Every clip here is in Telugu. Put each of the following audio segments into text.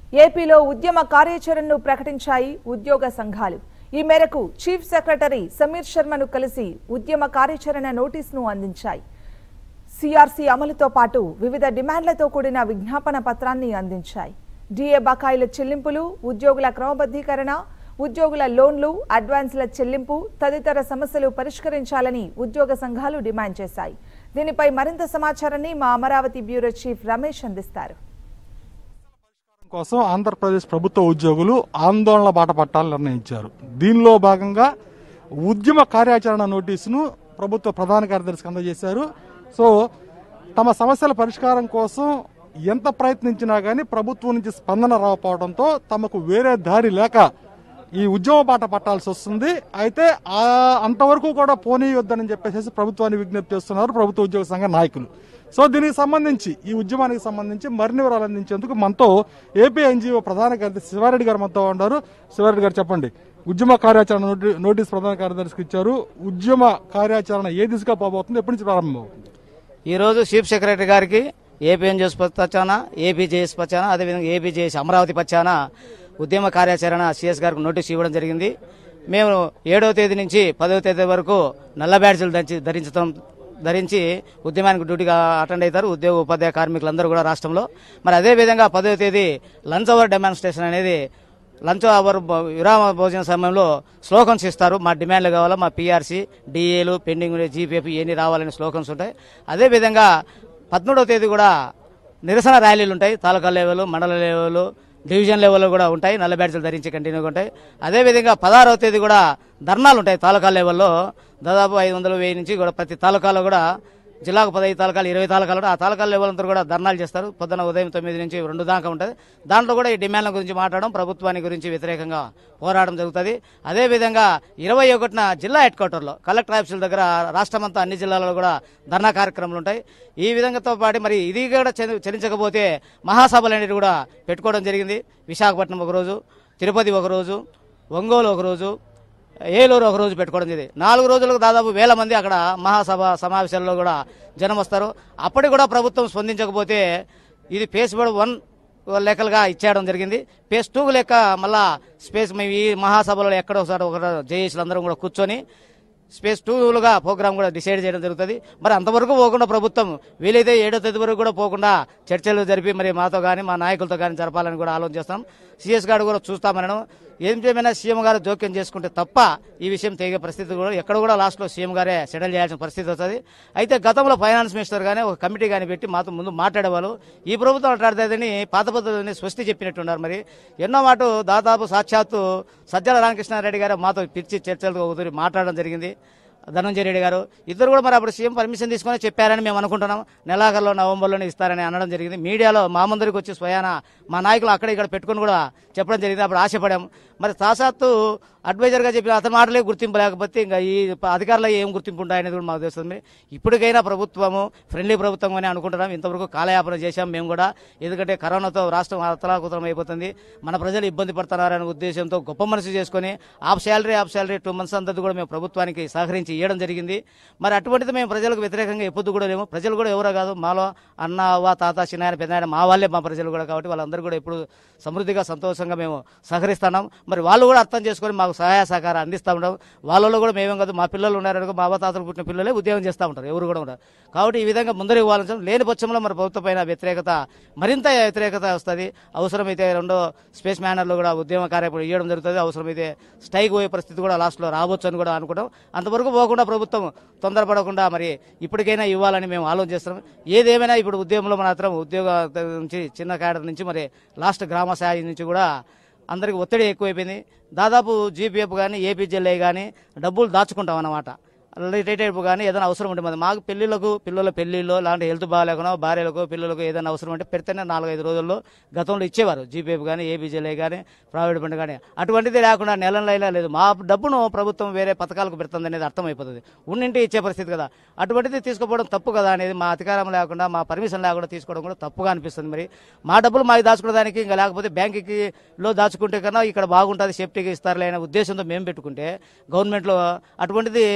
ఏపీలో ఉద్యమ కార్యాచరణను ప్రకటించాయి ఉద్యోగ సంఘాలు ఈ మేరకు చీఫ్ సెక్రటరీ సమీర్ శర్మను కలిసి ఉద్యమ కార్యాచరణ నోటీసును అందించాయి సిఆర్సీ అమలుతో పాటు వివిధ డిమాండ్లతో కూడిన విజ్ఞాపన పత్రాన్ని అందించాయి డిఏ బకాయిల చెల్లింపులు ఉద్యోగుల క్రమబద్ధీకరణ ఉద్యోగుల లోన్లు అడ్వాన్స్ల చెల్లింపు తదితర సమస్యలు పరిష్కరించాలని ఉద్యోగ సంఘాలు డిమాండ్ చేశాయి దీనిపై మరింత సమాచారాన్ని మా అమరావతి బ్యూరో చీఫ్ రమేష్ అందిస్తారు కోసం ఆంధ్రప్రదేశ్ ప్రభుత్వ ఉద్యోగులు ఆందోళన బాట పట్టాలని నిర్ణయించారు దీనిలో భాగంగా ఉద్యమ కార్యాచరణ నోటీసును ప్రభుత్వ ప్రధాన కార్యదర్శికి అందజేశారు సో తమ సమస్యల పరిష్కారం కోసం ఎంత ప్రయత్నించినా కానీ ప్రభుత్వం నుంచి స్పందన రాకపోవడంతో తమకు వేరే దారి లేక ఈ ఉద్యమ బాట పట్టాల్సి వస్తుంది అయితే ఆ అంతవరకు కూడా పోనీయొద్దని చెప్పేసి ప్రభుత్వాన్ని విజ్ఞప్తి చేస్తున్నారు ప్రభుత్వ ఉద్యోగ సంఘ నాయకులు సో దీనికి సంబంధించి ఈ ఉద్యమానికి సంబంధించి మరిన్ని వివరాలు అందించేందుకు మనతో ఏపీ ఎన్జిఓ ప్రధాన కార్యదర్శి శివారెడ్డి గారు మనతో ఉన్నారు శివారెడ్డి గారు చెప్పండి ఉద్యమ కార్యాచరణ నోటి- నోటీస్ ప్రధాన కార్యదర్శికి ఇచ్చారు ఉద్యమ కార్యాచరణ ఏ దిశగా పోబోతుంది ఎప్పటి నుంచి ప్రారంభమవుతుంది ఈరోజు చీఫ్ సెక్రటరీ గారికి ఏపీఎన్జిఎస్ పచ్చాన ఏపీజేఎస్ పచ్చాన అదేవిధంగా ఏపీజేఎస్ అమరావతి పచ్చాన ఉద్యమ కార్యాచరణ సిఎస్ గారికి నోటీస్ ఇవ్వడం జరిగింది మేము ఏడవ తేదీ నుంచి పదవ తేదీ వరకు నల్ల బ్యాడ్జీలు ధరించి ధరించడం ధరించి ఉద్యమానికి డ్యూటీగా అటెండ్ అవుతారు ఉద్యోగ ఉపాధ్యాయ కార్మికులందరూ కూడా రాష్ట్రంలో మరి అదే విధంగా పదవ తేదీ లంచ్ అవర్ డెమాన్స్ట్రేషన్ అనేది లంచ్ అవర్ బ- విరామ భోజన సమయంలో స్లోగన్స్ ఇస్తారు మా డిమాండ్లు కావాలా మా పీఆర్సీ డిఏలు పెండింగ్ జీపీఎఫ్ ఇవన్నీ రావాలని స్లోగన్స్ ఉంటాయి అదేవిధంగా పదమూడవ తేదీ కూడా నిరసన ర్యాలీలు ఉంటాయి తాలూకా లెవెల్ మండల లెవెల్ డివిజన్ లెవెల్లో కూడా ఉంటాయి నల్ల బ్యాడ్జీలు ధరించి కంటిన్యూగా ఉంటాయి అదేవిధంగా పదహారవ తేదీ కూడా ధర్నాలు ఉంటాయి తాలూకా లెవెల్లో దాదాపు ఐదు వందల వెయ్యి నుంచి కూడా ప్రతి తాలూకాలో కూడా జిల్లాకు పదహైదు తాలూకాలు ఇరవై తాలూకాలు కూడా ఆ తాలూకాల లెవెల్ అంతా కూడా ధర్నాలు చేస్తారు పొద్దున ఉదయం తొమ్మిది నుంచి రెండు దాకా ఉంటుంది దాంట్లో కూడా ఈ డిమాండ్ల గురించి మాట్లాడడం ప్రభుత్వానికి గురించి వ్యతిరేకంగా పోరాటం జరుగుతుంది అదేవిధంగా ఇరవై ఒకటిన జిల్లా హెడ్ క్వార్టర్లో కలెక్టర్ ఆఫీసుల దగ్గర రాష్ట్రమంతా అన్ని జిల్లాలలో కూడా ధర్నా కార్యక్రమాలు ఉంటాయి ఈ విధంగాతో పాటు మరి ఇది కూడా చె- చెల్లించకపోతే మహాసభలు అనేవి కూడా పెట్టుకోవడం జరిగింది విశాఖపట్నం ఒకరోజు తిరుపతి ఒకరోజు ఒంగోలు ఒకరోజు ఏలూరు ఒక రోజు పెట్టుకోవడం జరిగింది నాలుగు రోజులకు దాదాపు వేల మంది అక్కడ మహాసభ సమావేశాల్లో కూడా జనం వస్తారు అప్పటికి కూడా ప్రభుత్వం స్పందించకపోతే ఇది పేస్బడ్ వన్ లెక్కలుగా ఇచ్చేయడం జరిగింది పేస్ టూ లెక్క మళ్ళా స్పేస్ మేము ఈ మహాసభలో ఎక్కడో ఒకసారి ఒక జేఏసీలు అందరం కూడా కూర్చొని స్పేస్ టూలుగా ప్రోగ్రామ్ కూడా డిసైడ్ చేయడం జరుగుతుంది మరి అంతవరకు పోకుండా ప్రభుత్వం వీలైతే ఏడో తేదీ వరకు కూడా పోకుండా చర్చలు జరిపి మరి మాతో కానీ మా నాయకులతో కానీ జరపాలని కూడా ఆలోచన చేస్తాం సిఎస్ గారు కూడా చూస్తామనడం ఏం చేయమైనా సీఎం గారు జోక్యం చేసుకుంటే తప్ప ఈ విషయం తెగే పరిస్థితి కూడా ఎక్కడ కూడా లాస్ట్లో సీఎం గారే సెటిల్ చేయాల్సిన పరిస్థితి వస్తుంది అయితే గతంలో ఫైనాన్స్ మినిస్టర్ కానీ ఒక కమిటీ కానీ పెట్టి మాతో ముందు మాట్లాడేవాళ్ళు ఈ ప్రభుత్వం మాట్లాడదని పాత పద్ధతిని స్వస్తి చెప్పినట్టున్నారు మరి ఎన్నో మాట దాదాపు సాక్షాత్తు సజ్జల రామకృష్ణారెడ్డి గారు మాతో పిలిచి చర్చలు కుదిరి మాట్లాడడం జరిగింది ధనంజయ రెడ్డి గారు ఇద్దరు కూడా మరి అప్పుడు సీఎం పర్మిషన్ తీసుకొని చెప్పారని మేము అనుకుంటున్నాం నెలాఖరులో నవంబర్లోనే ఇస్తారని అనడం జరిగింది మీడియాలో మా ముందరికి వచ్చి స్వయాన మా నాయకులు అక్కడ ఇక్కడ పెట్టుకొని కూడా చెప్పడం జరిగింది అప్పుడు ఆశపడాం మరి సాక్షాత్తు అడ్వైజర్గా చెప్పిన అతని మాటలే గుర్తింపు లేకపోతే ఇంకా ఈ అధికారులు ఏం గుర్తింపు ఉంటాయనేది కూడా మాకు తెలుస్తుంది ఇప్పటికైనా ప్రభుత్వము ఫ్రెండ్లీ ప్రభుత్వం అని అనుకుంటున్నాం ఇంతవరకు కాలయాపన చేశాం మేము కూడా ఎందుకంటే కరోనాతో రాష్ట్రం అతలాకుతలం అయిపోతుంది మన ప్రజలు ఇబ్బంది పడుతున్నారనే ఉద్దేశంతో గొప్ప మనసు చేసుకొని half salary half salary two months అంతా కూడా మేము ప్రభుత్వానికి సహకరించి ఇవ్వడం జరిగింది మరి అటువంటిది మేము ప్రజలకు వ్యతిరేకంగా ఎప్పుడు కూడా లేము ప్రజలు కూడా ఎవరో కాదు మాలో అన్న అవ్వ తాత చిన్నాయన పెద్దాయన మా వాళ్ళే మా ప్రజలు కూడా కాబట్టి వాళ్ళందరూ కూడా ఎప్పుడు సమృద్ధిగా సంతోషంగా మేము సహకరిస్తున్నాం మరి వాళ్ళు కూడా అర్థం చేసుకొని మాకు సహాయ సహకారం అందిస్తూ ఉంటాం వాళ్ళలో కూడా మేమేం కాదు మా పిల్లలు ఉన్నారనుకో మా అవ్వ తాతలు పుట్టిన పిల్లలే ఉద్యోగం చేస్తూ ఉంటారు ఎవరు కూడా ఉంటారు కాబట్టి ఈ విధంగా ముందరికి ఇవ్వాలని లేని పక్షంలో మరి ప్రభుత్వం పైన వ్యతిరేకత మరింత వ్యతిరేకత వస్తుంది అవసరమైతే రెండో స్పేస్ మ్యానర్లో కూడా ఉద్యమ కార్యక్రమం ఇవ్వడం జరుగుతుంది అవసరమైతే స్ట్రైక్ పోయే పరిస్థితి కూడా లాస్ట్లో రావచ్చు అని కూడా అనుకుంటాం అంతవరకు పోకుండా ప్రభుత్వం తొందరపడకుండా మరి ఇప్పటికైనా ఇవ్వాలని మేము ఆలోచన చేస్తున్నాం ఏదేమైనా ఇప్పుడు ఉద్యమంలో మాత్రం ఉద్యోగ నుంచి చిన్న క్యాడర్ నుంచి మరి లాస్ట్ గ్రామ స్థాయి నుంచి కూడా అందరికి ఒత్తిడి ఎక్కువైపోయింది దాదాపు జీపీఎఫ్ కానీ ఏపీజెల్ఐ కానీ డబ్బులు దాచుకుంటాం అన్నమాట రిటైర్డ్ కానీ ఏదైనా అవసరం ఉంటే మరి మాకు పెళ్లిళ్ళకు పిల్లల పెళ్లిళ్ళు లాంటి హెల్త్ బాగాలేకనో భార్యలకు పిల్లలకు ఏదైనా అవసరం ఉంటే పెడితేనే నాలుగైదు రోజుల్లో గతంలో ఇచ్చేవారు జీపీఎఫ్ కానీ ఏపీజీలే కానీ ప్రైవేట్ బండి కానీ అటువంటిది లేకుండా నెలలైనా లేదు మా డబ్బును ప్రభుత్వం వేరే పథకాలకు పెడుతుంది అనేది అర్థమైపోతుంది ఉన్నింటి ఇచ్చే పరిస్థితి కదా అటువంటిది తీసుకుపోవడం తప్పు కదా అనేది మా అధికారం లేకుండా మా పర్మిషన్ లేకుండా తీసుకోవడం కూడా తప్పుగా అనిపిస్తుంది మరి మా డబ్బులు మాకు దాచుకోవడానికి ఇంకా లేకపోతే బ్యాంకుకి లో దాచుకుంటే కన్నా ఇక్కడ బాగుంటుంది సేఫ్టీగా ఇస్తారులే అనే ఉద్దేశంతో మేము పెట్టుకుంటే గవర్నమెంట్లో అటువంటిది మరి నమ్మకం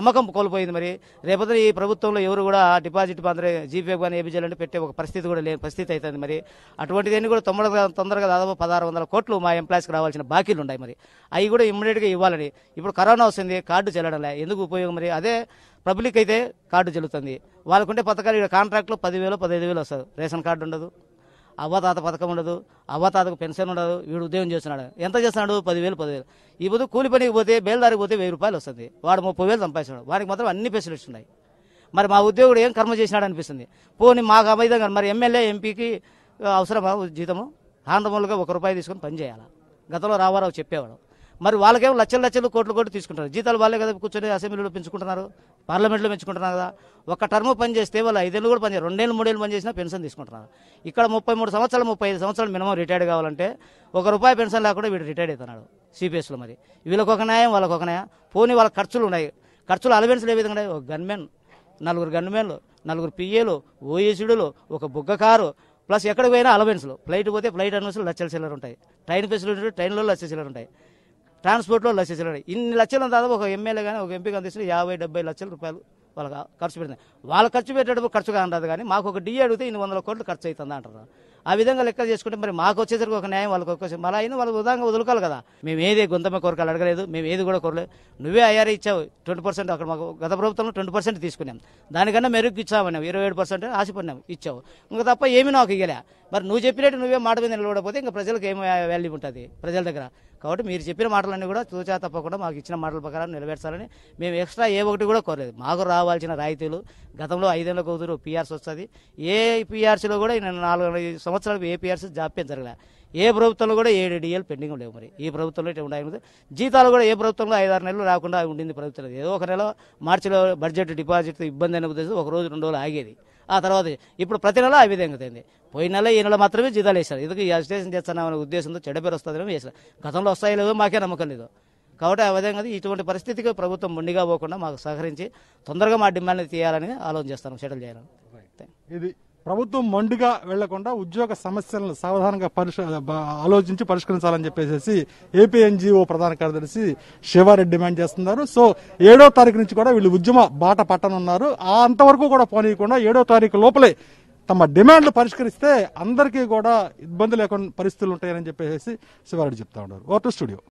నమ్మకం కోల్పోయింది మరి రేపొద్దున ఈ ప్రభుత్వంలో ఎవరు కూడా డిపాజిట్ అందరూ జీపే కానీ ఏబీ చేయాలంటే పెట్టే ఒక పరిస్థితి కూడా లేని పరిస్థితి అవుతుంది మరి అటువంటిదన్నీ కూడా తొందరగా తొందరగా దాదాపు పదహారు వందల కోట్లు మా ఎంప్లాయీస్కి రావాల్సిన బాకీలు ఉన్నాయి మరి అవి కూడా ఇమ్మీడియట్గా ఇవ్వాలని ఇప్పుడు కరోనా వస్తుంది కార్డు చెల్లడం లే ఎందుకు ఉపయోగం మరి అదే పబ్లిక్ అయితే కార్డు చెల్లుతుంది వాళ్ళకుంటే పథకాలు ఇక్కడ కాంట్రాక్ట్లో పదివేలు పదిహేను వేలు వస్తుంది రేషన్ కార్డు ఉండదు అవ్వతాత పథకం ఉండదు అవ్వతాతకు పెన్షన్ ఉండదు వీడు ఉద్యోగం చేస్తున్నాడు ఎంత చేస్తున్నాడు పదివేలు పదివేలు ఈ పొద్దు కూలి పనికి పోతే బేల్దారికి పోతే వెయ్యి రూపాయలు వస్తుంది వాడు ముప్పై వేలు సంపాదిస్తున్నాడు వాడికి మాత్రం అన్ని ఫెసిలిటీస్ ఉన్నాయి మరి మా ఉద్యోగుడు ఏం కర్మ చేసినాడు అనిపిస్తుంది పోనీ మాకు అమైతం కానీ మరి ఎమ్మెల్యే ఎంపీకి అవసరమా జీతము ఆంధ్రమూలుగా ఒక రూపాయి తీసుకొని పని చేయాలా గతంలో రామారావు చెప్పేవాడు మరి వాళ్ళకేమో లక్షలు లక్షలు కోట్లు కోట్లు తీసుకుంటారు జీతాలు వాళ్ళే కదా కూర్చొని అసెంబ్లీలో పెంచుకుంటున్నారు పార్లమెంట్లో పెంచుకుంటున్నారు కదా ఒక టర్మ్ పని చేస్తే వాళ్ళు ఐదేళ్ళు కూడా పని చేయరు రెండేళ్ళు మూడేళ్ళు పని చేసినా పెన్షన్ తీసుకుంటున్నారు ఇక్కడ ముప్పై మూడు సంవత్సరాలు ముప్పై ఐదు సంవత్సరాలు మినిమం రిటైర్డ్ కావాలంటే ఒక రూపాయి పెన్షన్ లేకుండా వీడు రిటైర్డ్ అవుతున్నాడు సిపిఎస్లో మరి వీళ్ళకి ఒక న్యాయం వాళ్ళకి ఒక న్యాయం పోనీ వాళ్ళ ఖర్చులు ఉన్నాయి ఖర్చులు అలవెన్స్లు ఏ విధంగా ఉన్నాయి? ఒక గన్మెన్ నలుగురు గన్మెన్లు నలుగురు పిఏలు ఓఎసుడులు ఒక బుగ్గ కారు ప్లస్ ఎక్కడికి పోయినా అలవెన్స్లు ఫ్లైట్ పోతే ఫ్లైట్ అలవెన్స్లు లక్షల చిల్లర ఉంటాయి ట్రైన్ ఫెసిలిటీ ట్రైన్లో లక్ష చిల్లర ఉంటాయి ట్రాన్స్పోర్ట్లో లక్ష చిల్లర ఉంటాయి. ఇన్ని లక్షలు దాదాపు ఒక ఎమ్మెల్యే కానీ ఒక ఎంపీ కానీ తీసుకుని యాభై డెబ్బై లక్షల రూపాయలు వాళ్ళకి ఖర్చు పెడుతుంది వాళ్ళు ఖర్చు పెట్టేటప్పుడు ఖర్చు కాదు కానీ మాకు ఒక డిఏ అడిగితే ఇన్ని వందల కోట్లు ఖర్చు అవుతుంది అంటారు ఆ విధంగా లెక్క చేసుకుంటే మరి మాకు వచ్చేసరికి ఒక న్యాయం వాళ్ళకి ఒక మళ్ళీ అయినా వాళ్ళు ఉదాహరణగా వదులుకోవాలి కదా మేము ఏది గొంతమ్మ కోరికలు అడగలేదు మేము ఏది కూడా కోరలేదు నువ్వే ఐఆర్ ఇచ్చావు ట్వంటీ పర్సెంట్ అక్కడ మాకు గత ప్రభుత్వంలో ట్వంటీ పర్సెంట్ తీసుకున్నాం దానికన్నా మెరుగు ఇచ్చామన్నావు ఇరవై ఏడు పర్సెంట్ ఆశపడినాం ఇచ్చావు ఇంకా తప్ప ఏమీ నాకు ఇయ్యలే మరి నువ్వు చెప్పినట్టు నువ్వే మాట మీద నిలబడకపోతే ఇంకా ప్రజలకు ఏం వాల్యూ ఉంటుంది ప్రజల దగ్గర కాబట్టి మీరు చెప్పిన మాటలన్నీ కూడా తూచా తప్పకుండా మాకు ఇచ్చిన మాటల ప్రకారం నెరవేర్చాలని మేము ఎక్స్ట్రా ఏ ఒకటి కూడా కోరలేదు మాకు రావాల్సిన రాయితీలు గతంలో ఐదేళ్ల కూతురు పీఆర్స్ వస్తుంది ఏ పీఆర్సీలో కూడా ఈ నాలుగు ఐదు సంవత్సరాలు ఏ పీఆర్సీ జాప్యం జరగలే ఏ ప్రభుత్వంలో కూడా ఏడు డిఎల్ పెండింగ్ లేవు మరి ఈ ప్రభుత్వంలో ఇట్లా ఉన్నాయి జీతాలు కూడా ఏ ప్రభుత్వంలో ఐదారు నెలలు రాకుండా ఉండింది ప్రభుత్వం ఏదో ఒక నెల మార్చిలో బడ్జెట్ డిపాజిట్ ఇబ్బంది అనే ఉద్దేశం ఒక రోజు రెండు రోజులు ఆగేది ఆ తర్వాత ఇప్పుడు ప్రతి నెల ఆ విధంగా అయింది పోయిన నెల ఈ నెల మాత్రమే జీతాలు వేశారు ఎందుకు ఈ అజిటేషన్ చేస్తున్నామనే ఉద్దేశంతో చెడ్డ పేరు వస్తుందని వేశారు గతంలో వస్తాయో లేదో మాకే నమ్మకం లేదు కాబట్టి ఆ విధంగా ఇటువంటి పరిస్థితికి ప్రభుత్వం మొండిగా పోకుండా మాకు సహకరించి తొందరగా మా డిమాండ్ని తీయాలని ఆలోచన చేస్తాను సెటిల్ చేయాలని ఇది ప్రభుత్వం మొండిగా వెళ్లకుండా ఉద్యోగ సమస్యలను సావధానంగా పరిశ బ- ఆలోచించి పరిష్కరించాలని చెప్పేసి ఏపీ ఎన్జిఓ ప్రధాన కార్యదర్శి శివారెడ్డి డిమాండ్ చేస్తున్నారు సో ఏడో తారీఖు నుంచి కూడా వీళ్ళు ఉద్యమ బాట పట్టనున్నారు ఆ అంతవరకు కూడా పోనీయకుండా ఏడో తారీఖు లోపలే తమ డిమాండ్లు పరిష్కరిస్తే అందరికీ కూడా ఇబ్బంది లేకుండా పరిస్థితులు ఉంటాయని చెప్పేసి శివారెడ్డి చెప్తా ఉన్నారు ఓ టు స్టూడియో